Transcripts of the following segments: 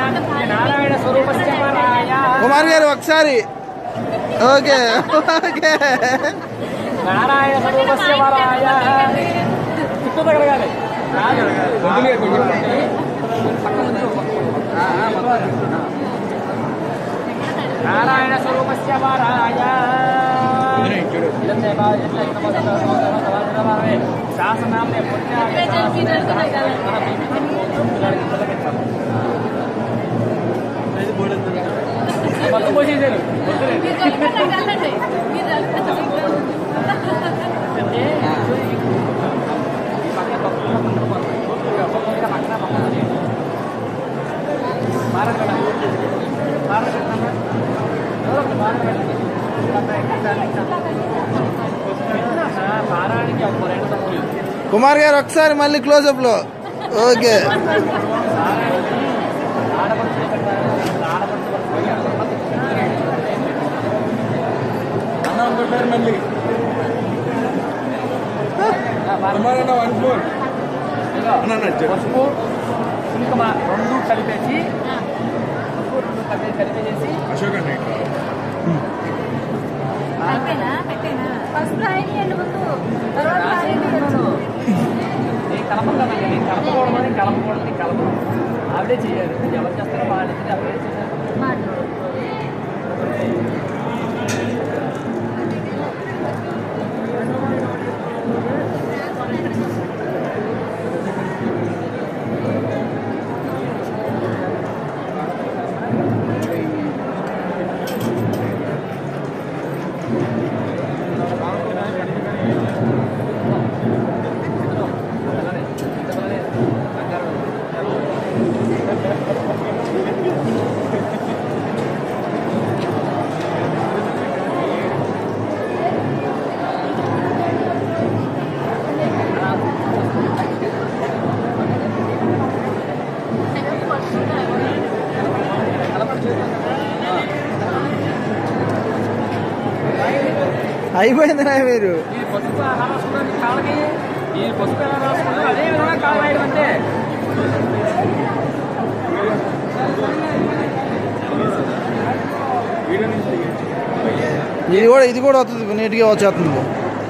నారాయణ స్వరూపస్య పరాయ కుమార్ గారు ఒకసారి ఓకే ఓకే నారాయణ స్వరూపస్య పరాయ చుట్టూ తగలగాలి నారాయణ స్వరూపస్య పరాయ శాసనాన్ని మొత్తం పోసేసారు పారానికి ఒక రెండు తప్పులు కుమార్ గారు ఒకసారి మళ్ళీ క్లోజప్ లో ఓకే పసుపు కుంకుమ రెండు కలిపేసి పసుపు రెండు కలిపి కలిపేసి ఫస్ట్ ఆయన ముందు తర్వాత ఆయన నేను కలపకన్నా నేను కలపకూడదని కలపకూడదని కలపడం ఆవిడే చేయాలి ఇది ఎవరు చేస్తారో వాళ్ళు ఆవిడే చేయాలి అయిపోయింది నా మీరు ఈ పసుపు ఎలా రాసుకున్నాను కాళ్ళకి ఈ పసుపు ఎలా రాసుకున్నాను అదే విధంగా కాళ్ళు రాయడం అంటే ఇది కూడా ఇది కూడా వస్తుంది నీట్గా వచ్చేస్తుంది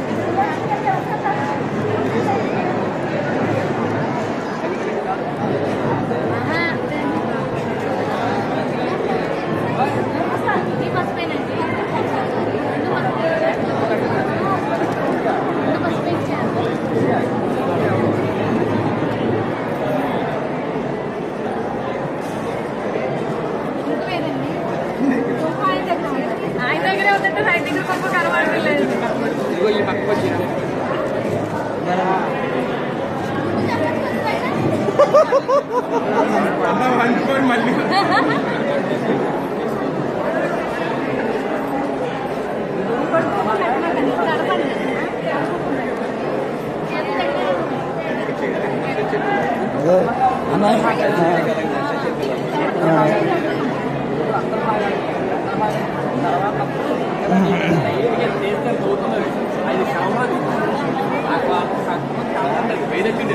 ఈ పసుపేనండి రెండు పసుపు రెండు పసుపు ఇచ్చారు ఇంకేదండి ఆయన దగ్గర ఆయన దగ్గరే ఉందంటే ఆయన దగ్గర గొప్ప కనబడలేదు ఇదిగో ఈ పక్కకు వచ్చిన అదే అన్న ఆ. ఐదు సంవత్సరాలు వేదొచ్చింది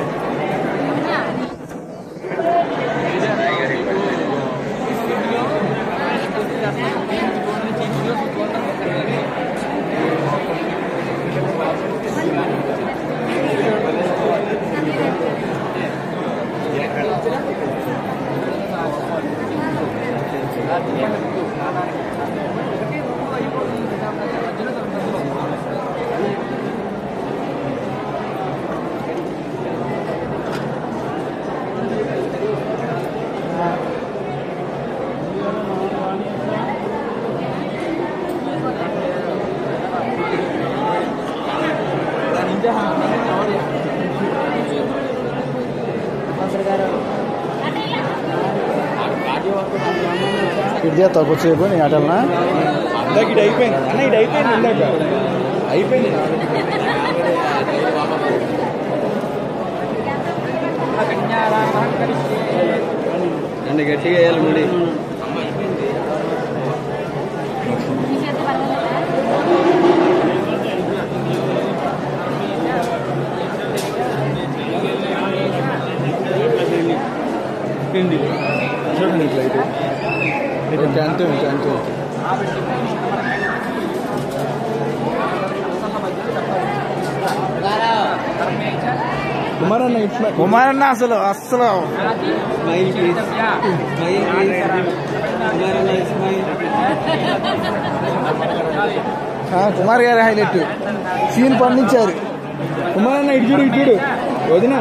ఇది చేస్తావు కొద్దిసేపు నీ ఆటలనా ఇందాక ఇది అయిపోయింది అన్న ఇది అయిపోయింది ఇందాక అయిపోయింది నన్ను గట్టిగా వేయాలి ముడి మీ చేత పర్వాలేదా అయిపోయింది చూడండి ఇట్లా ఇటు ఇటు అంతే ఇటు అంతే కుమారన్న ఇట్లా కుమారన్న అసలు అస్సలు స్మైల్ ప్లీజ్ స్మైల్ కుమారన్న స్మైల్ ఆ, కుమార్ గారి హైలైట్ సీన్ పండించారు కుమారన్న ఇటు చూడు ఇటు చూడు వదినా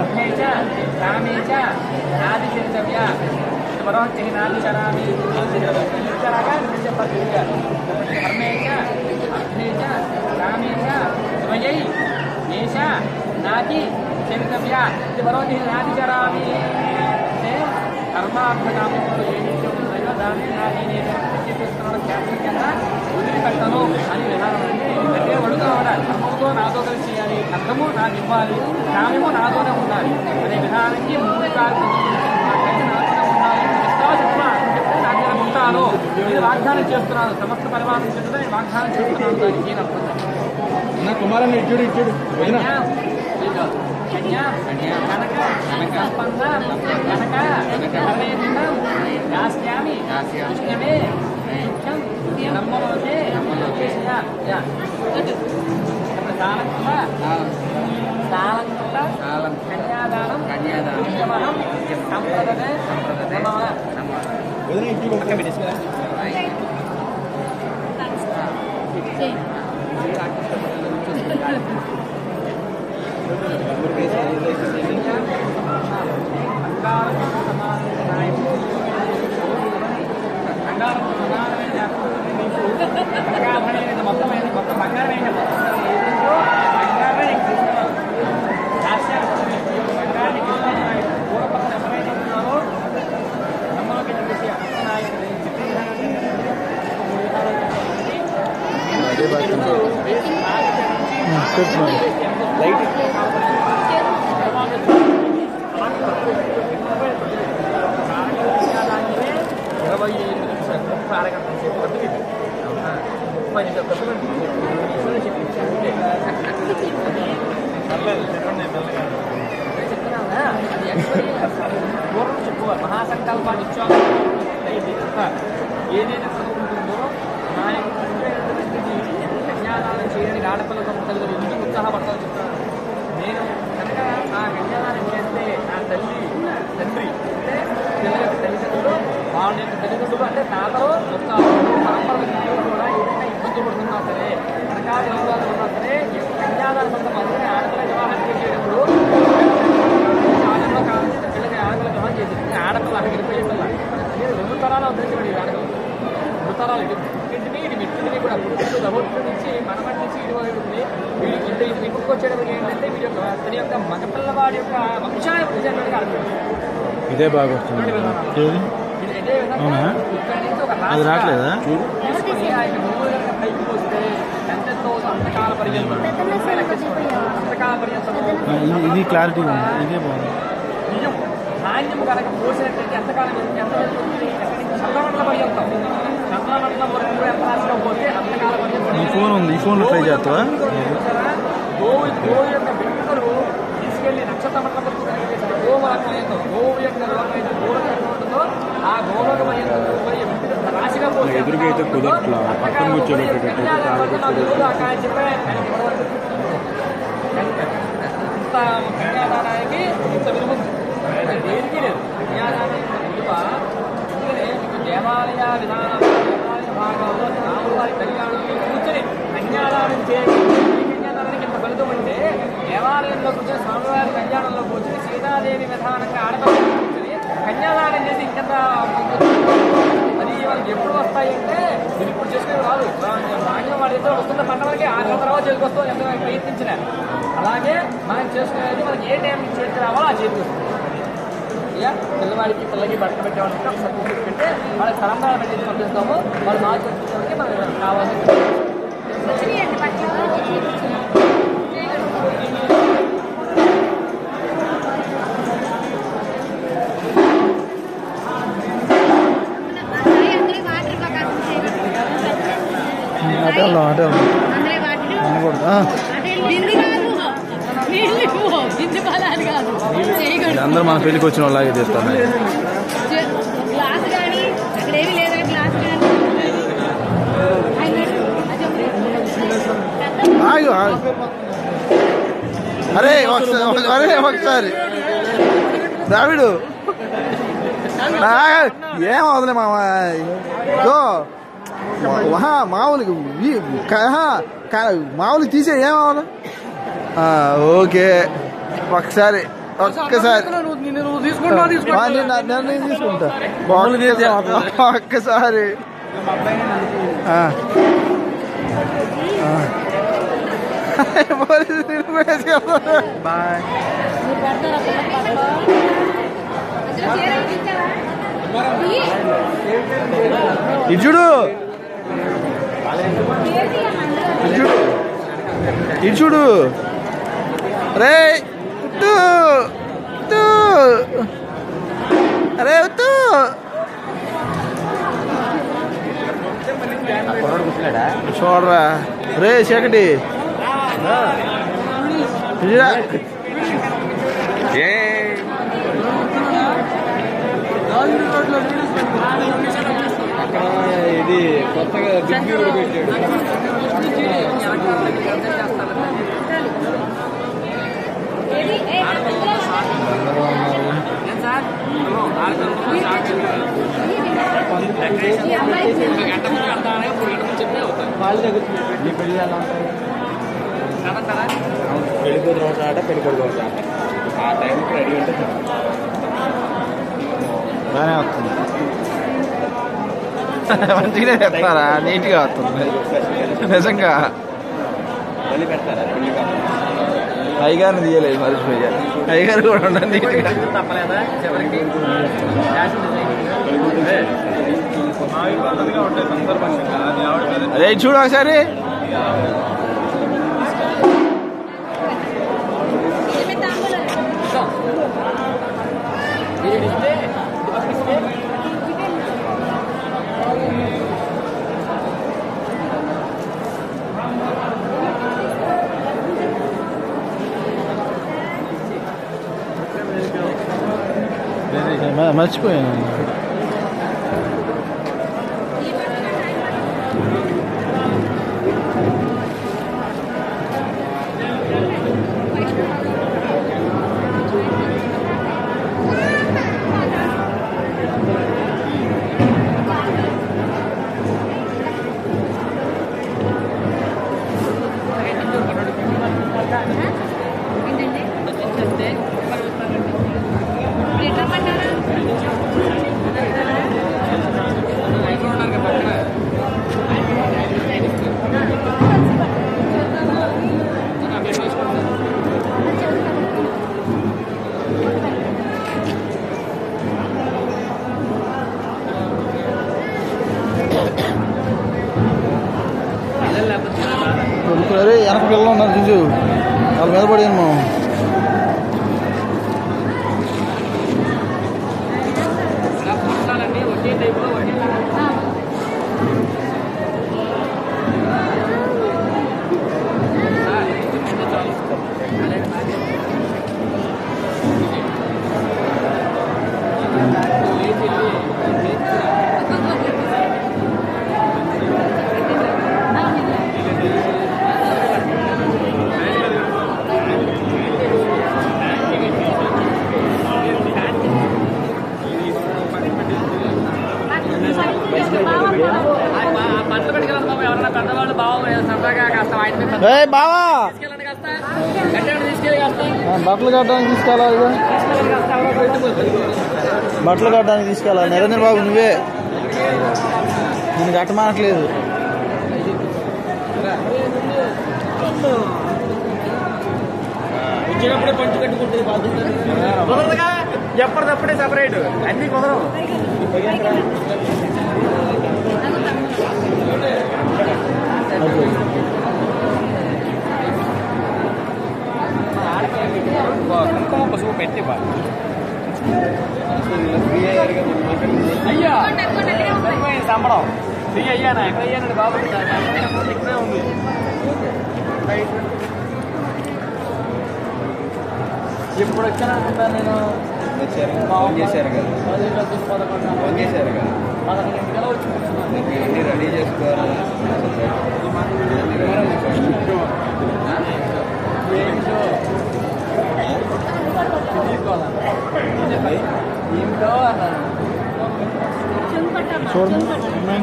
నాది చరితవ్య ఇది భగవతి నాది చరామి అంటే కర్మార్థకామంలో ఏదైతే ఉన్నాయో దాన్ని నా నేను చెప్పిస్తున్నాడు క్యాన్సర్ కింద వదిలిపెట్టను అని విధానం అంటే అంటే అడుగుతామన్నా కర్మతో నాతో కలిసి చేయాలి అర్థము నాకు ఇవ్వాలి కామ్యము నాతోనే ఉండాలి అనే విధానానికి మూడు కార్యక్రమం నాతోనే ఉండాలి ఇస్తావా చెప్పమా అని చెప్తే నా దగ్గర ఉంటాను ఇది వాగ్దానం చేస్తున్నాను సమస్త పరిమాణం చెప్తే నేను వాగ్దానం చేస్తున్నాను దానికి ఏం అర్థం నా కుమారన్న ఇటు చూడు ఇటు చూడు వదినా కన్యా కన్యా కనక కనక స్పంద కనక కనక దాస్యామి కృష్ణమే ముఖ్యం నమ్మలోకే నమ్మలోకే యా దానంకుల దానంకుల కన్యాదానం కన్యాదానం ఉద్యమనం సంప్రదనే సంప్రదనే వదినా ఇటు చూడు అదే బాగా పెట్టు ఇరవై ఐదు నిమిషాలు గొప్ప అరగంట సేపు పడుతుంది అవునా ముప్పై నిమిషాలు పడుతుంది చెప్తున్నానా అది యాక్చువల్లీ పూర్వం చెప్పుకోవాలి మహాసంకల్పాన్ని ఇచ్చాము ఏదైతే చదువుకుంటుందో నాయకుడు కన్యాదానం చేయడానికి ఆడపిల్ల తల్లిదండ్రులు ఎందుకు ఉత్సాహపడతామని చెప్తున్నాను నేను కనుక ఆ కన్యాదానం చేస్తే నా తల్లి తండ్రి అంటే పిల్లల యొక్క తల్లిదండ్రులు వాళ్ళ యొక్క తల్లిదండ్రులు అంటే తాతలు ముత్తాలు పరంపర వ్యక్తులు కూడా ఏదైనా ఇబ్బంది పడుతున్నా సరే సరకారు యోగాలు ఉన్నా సరే ఈ యొక్క కన్యాదాన సందర్భంగా ఆడపిల్ల వివాహం చేసేటప్పుడు ఆడపిల్ల కాదు పిల్లకి ఆడపిల్ల వివాహం చేసేది ఆడపిల్ల అక్కడికి వెళ్ళిపోయే పిల్ల నేను రెండు తరాలు ఉద్ధరించబడి ఆడపిల్ల రెండు తరాలు ఇది ఇంటిని ఇది మిట్టిని కూడా పుట్టుకు దహోత్తు నుంచి మనమటి నుంచి ఇది వరకు ఉంది వీడి ఇంత ఇది ఇంటికి వచ్చేటప్పుడు ఏంటంటే వీడి యొక్క తన యొక్క మగపిల్లవాడి యొక్క వంశాన్ని వృద్ధి ఆడుతుంది ఇదే బాగా వస్తుంది ఏది? ఇది ఇదే విధంగా అవునా? ఇక్కడి నుంచి ఒక అది రాష్ట్ర రావట్లేదా తీసుకొని ఆయన భూముల యొక్క పైకి వస్తే ఎంతెంతో అంతకాల పర్యంతం అంతకాల పర్యంతం ఆ, ఇది ఇది క్లారిటీ ఉంది ఇదే బాగుంది బియ్యం ధాన్యం కనుక పోసినట్టయితే ఎంతకాలం ఎంత ఎంత వెళ్తుంది ఎక్కడి నుంచి చల్లమండల పర్యంతం చల్లమండలం వరకు ఎంత రాష్ట్రం పోతే అంతకాల పర్యంతం ఈ ఫోన్ ఉంది ఈ ఫోన్లో ట్రై చేస్తావా చూసారా? గోవు గోవు యొక్క వెంట్రుకలు తీసుకెళ్లి నక్షత్ర మండలం వరకు కనుక చేసిన గోవు రకం ఏంటో గోవు యొక్క లోకం అయితే గోలోకం ఎక్కడ ఉంటుందో ఆ గోలోకం ఎంత పోయి వెంట్రుకలు రాశిగా పోతే ఎదురుగా అయితే కుదరట్లా. పక్కన కూర్చోబెట్టేటట్టు అయితే తాళి ఇంత కన్యాదానానికి ఇంత విలువ ఉంది. దేనికి లేదు కన్యాదానానికి విలువ అందుకనే మీకు దేవాలయ విధానం దేవాలయ భాగంలో రాముల వారి కళ్యాణంలో కూర్చొని కన్యాదానం చేయాలి కన్యాదానానికి ఇంత ఫలితం అంటే దేవాలయంలో కూర్చొని స్వామివారి కళ్యాణంలో కూర్చొని సీతాదేవి విధానంగా ఆడపడి కూర్చొని కన్యాదానం చేసి ఇంకెంత అది వాళ్ళకి ఎప్పుడు వస్తాయంటే మీరు ఇప్పుడు చేసుకునే రాదు సాయంత్రం వాడి ఇద్దరు వస్తున్న పంటలకి ఆరు గంటల తర్వాత చేసుకొస్తాం ఎంత ప్రయత్నించిన అలాగే మనం చేసుకునేది మనకి ఏ టైం చేతి రావాలో ఆ చేతికి వస్తుంది ఇక పిల్లవాడికి పిల్లకి బట్టలు పెట్టేవాళ్ళకి ఒక సర్టిఫికేట్ పెట్టి వాళ్ళకి తలంబరాలు పెట్టేసి పంపిస్తాము వాళ్ళు మార్చి వచ్చేసరికి మనకి కావాల్సిన వచ్చినాయండి పట్ల అందరి వాటర్ బాగా అటే వెళ్దాం అటే వెళ్దాం అందరి వాటర్ అనకూడదు ఆ, బింది కాదు నీళ్ళు బింది బలాలు కాదు చేయకూడదు అందరూ మన పెళ్ళికి వచ్చిన వాళ్ళలాగే చేస్తాను గ్లాస్ అరే ఒకసారి అరే ఒకసారి ద్రావిడు నా- ఏం అవదులే మామ ఇదో వహా మామూలుగా ఈ- క- క- మామూలుగా తీసే ఏం అవ్వాలి ఓకే ఒకసారి ఒక్కసారి నువ్వు తీసుకుంటావు ఆ, నేను నా- నేను నేను తీసుకుంటా ఒక్కసారి- ఒక్కసారి ఆ. ఆ. పోలీసు తీసుకునేసి బాయ్ ఇటు చూడు ఇటు చూడు ఇటు చూడు రే ఉత్తు ఉత్తు అరే ఉత్తు చూడరా రే చీకటి ఇటురా. ఇది కొత్తగా డిగ్రీ కూడా పెట్టాడు వాళ్ళు తగ్గుతుంది నీ పెళ్ళి ఎలా ఉంటుంది పెళ్లి కూతురు ఒకటి ఆట పెళ్లి కొడుకు ఒకటి ఆట ఆ టైంకి రెడీ ఉంటే చాలు. బాగానే వస్తుంది మంచిగానే చెప్తారా నీట్గా వస్తుంది నిజంగా మళ్ళీ పెడతారా పెళ్లి కాదు అయ్యగారిని తీయలేదు మర్చిపోయా అయ్యగారు కూడా ఉండదు నీట్గా తప్పలేదా చివరికి ఫ్యాషన్ డిజైనింగ్ అదే ఇటు చూడు ఒకసారి మర్చిపోయాను అరే వెనక పిల్లలు ఉన్నారు చూసు వాళ్ళ మీద పడియాను మనం పుస్తకాలన్నీ ఒకే టైపులో ఒకే బట్టలు పెట్టుకెళ్ళండి బాబు ఎవరన్నా పెద్దవాళ్ళు బాబు సరదాగా కాస్త ఆయన మీద పెద్ద- ఏ బావా తీసుకెళ్ళండి కాస్త గట్టిగా తీసుకెళ్ళి కాస్త ఆ, బట్టలు కట్టడానికి తీసుకెళ్ళాలి ఇదిగో. తీసుకెళ్ళండి కాస్త ఎవరో పెట్టుకోవచ్చు బట్టలు కట్టడానికి తీసుకెళ్ళాలి నిరంజన్ బాబు నువ్వే నేను కట్టమానట్లేదు వచ్చినప్పుడే పంచి కట్టుకుంటుంది కుదరదుగా ఎప్పటిదప్పుడే సపరేట్ అన్ని కుదరవు కుంకుమ పసుపు పెట్టి బా ఫ్రీ అయ్యారుగా మనం మాట్లాడింది అయ్యా సరిపోయింది సంబడం ఫ్రీ అయ్యానా ఎక్కడ అయ్యానండి బాబు ఇక్కడే ఉంది ఎప్పుడు వచ్చాను అనుకుంటాను నేను వచ్చారు ఫోన్ చేశారు కదా పది గంటలకు పదకొండు ఫోన్ చేశారు కదా పదకొండు గంటల వచ్చి కూర్చున్నాను అన్ని రెడీ చేసుకోవాలి ఏంటో ఏమిటో అన్నాను చుంపటమ్మా చూడండి చుంపట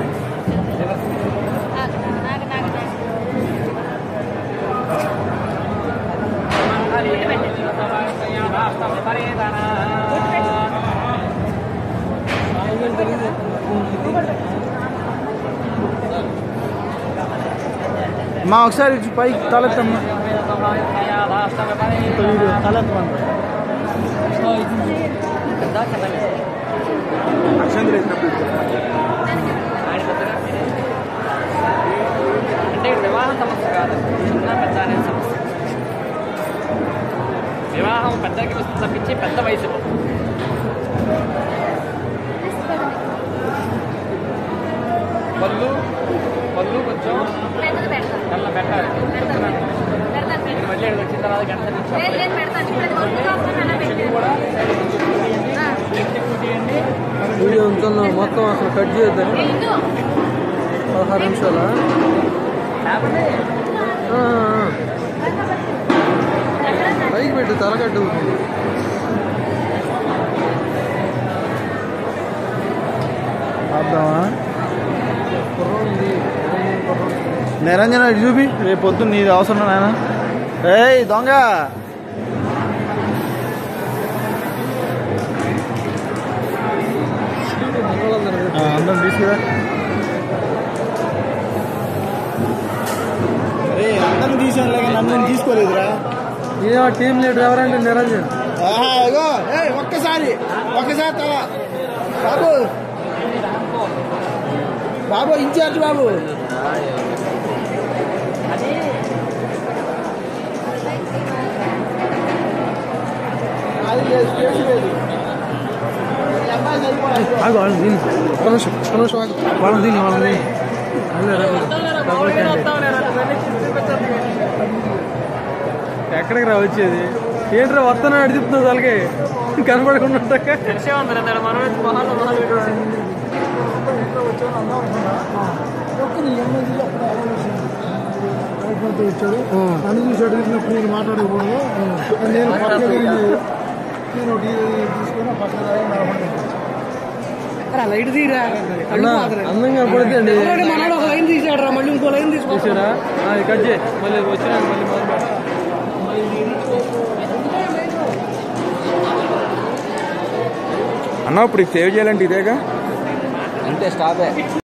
నాకు నాకు నాకు మా ఒకసారి ఇటు పైకి తలెత్తమ్మా వీడియో తలెత్తమని అక్షంద్ర అంటే వివాహం సమస్య కాదు చిన్న పెద్ద అనేది సమస్య వివాహం పెద్దకి వస్తుంది తప్పించి పెద్ద వయసులో పళ్ళు పళ్ళు కొంచెం పెద్దది పెడతాను కళ్ళ పెట్టాలి పెడతాను పెడతాను నేను మళ్ళీ ఇక్కడికి వచ్చిన తర్వాత గంట నుంచి లేదు లేదు పెడతాను ఇప్పుడు అది ఒత్తుగా వస్తుంది అలా పెట్టాను ఆ, వీడియో ఉంచున్నాం మొత్తం అసలు కట్ చేయొద్దని ఎందు పదహారు నిమిషాల లేకపోతే పైకి పెట్టు తలకట్టు ఆపుదామా నిరంజన ఇటు చూపి రేపు పొద్దున్న నీది అవసరం నాయన ఏయ్ దొంగ ఆ, అందరం తీసుకురా అరే అందరం తీసాను నన్ను తీసుకోలేదురా టీం లీడర్ ఎవరంటే నిరంజన్ ఆహా, ఇగో ఏయ్, ఒక్కసారి ఒక్కసారి తల బాబు బాబు ఇన్ఛార్జ్ బాబు అది లేదు, స్పేస్ లేదు. ఈ అమ్మాయి సరిపోలేదు. ఆగు వాళ్ళని దీని ఒక నిమిషం ఒక నిమిషం ఆగు వాళ్ళని దీని వాళ్ళని దీని ఎక్కడికి రా వచ్చేది ఏంట్రా వస్తానని అడిగిస్తున్నావు అలాగే కనపడకుండా ఉంటాక తెలిసే ఉంది కదా మనం మొహాలు మొహాలు వచ్చాడు నన్ను చూసి అడిగినప్పుడు నేను మాట్లాడకూడదు నేను పక్క నేను ఒకటి తీసుకొని పక్క లైట్ తీరా అందంగా పడుతుంది మనోడు ఒక లైన్ తీసాడు రా మళ్ళీ ఇంకో లైన్ తీసుకో చూసారా అది కట్ చేయి మళ్ళీ వచ్చినా మళ్ళీ మొదలు పెట్టు. అన్న ఇప్పుడు సేవ్ చేయాలంటే ఇదేగా అంతే స్టాపే